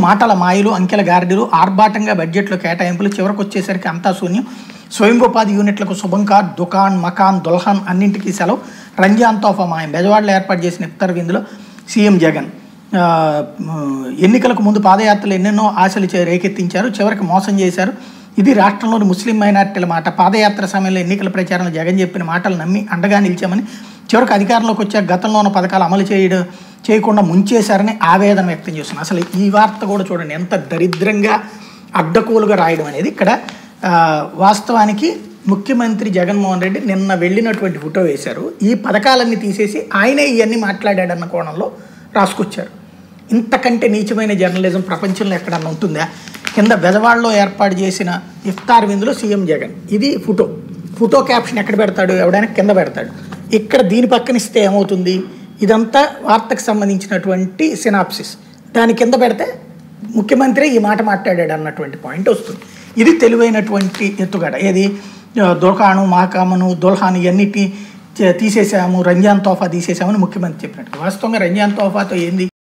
మాటల మాయలు అంకెల గారడీలు ఆర్భాటంగా బడ్జెట్లో కేటాయింపులు చివరికి వచ్చేసరికి అంతా శూన్యం స్వయం ఉపాధి యూనిట్లకు శుభంకార్ దుకాన్ మకాన్ దుల్హన్ అన్నింటికీ సెలవు రంజాన్ తోఫా మాయం బెజవాడలో ఏర్పాటు చేసిన ఇఫ్తార్ విందులో సీఎం జగన్ ఆ, మ్, ఎన్నికలకు ముందు పాదయాత్రలు ఎన్నెన్నో ఆశలు చే- రేకెత్తించారు చివరికి మోసం చేశారు ఇది రాష్ట్రంలోని ముస్లిం మైనార్టీల మాట పాదయాత్ర సమయంలో ఎన్నికల ప్రచారంలో జగన్ చెప్పిన మాటలు నమ్మి అండగా నిలిచామని చివరికి అధికారంలోకి వచ్చాక గతంలో ఉన్న పథకాలు అమలు చేయడం చేయకుండా ముంచేశారని ఆవేదన వ్యక్తం చేస్తున్నారు అసలు ఈ వార్త కూడా చూడండి ఎంత దరిద్రంగా అడ్డకూలుగా రాయడం అనేది ఇక్కడ ఆ, వాస్తవానికి ముఖ్యమంత్రి జగన్మోహన్ రెడ్డి నిన్న వెళ్ళినటువంటి ఫోటో వేశారు ఈ పథకాలన్నీ తీసేసి ఆయనే ఇవన్నీ మాట్లాడాడన్న కోణంలో రాసుకొచ్చారు ఇంతకంటే నీచమైన జర్నలిజం ప్రపంచంలో ఎక్కడన్నా ఉంటుందా కింద బెజవాడలో ఏర్పాటు చేసిన ఇఫ్తార్ విందులో సీఎం జగన్ ఇది ఫోటో ఫోటో క్యాప్షన్ ఎక్కడ పెడతాడు ఎవడైనా కింద పెడతాడు ఇక్కడ దీని పక్కన ఇస్తే ఏమవుతుంది ఇదంతా వార్తకు సంబంధించినటువంటి సినాప్సిస్ దాని కింద పెడితే ముఖ్యమంత్రి ఈ మాట మాట్లాడాడు అన్నటువంటి పాయింట్ వస్తుంది ఇది తెలివైనటువంటి ఎత్తుగడ ఏది ఆ, దుర్హాను మాకామను దుల్హాను ఇవన్నిటి తీసేసాము రంజాన్ తోఫా తీసేసామని ముఖ్యమంత్రి చెప్పినట్టు వాస్తవంగా రంజాన్ తోఫాతో ఏంది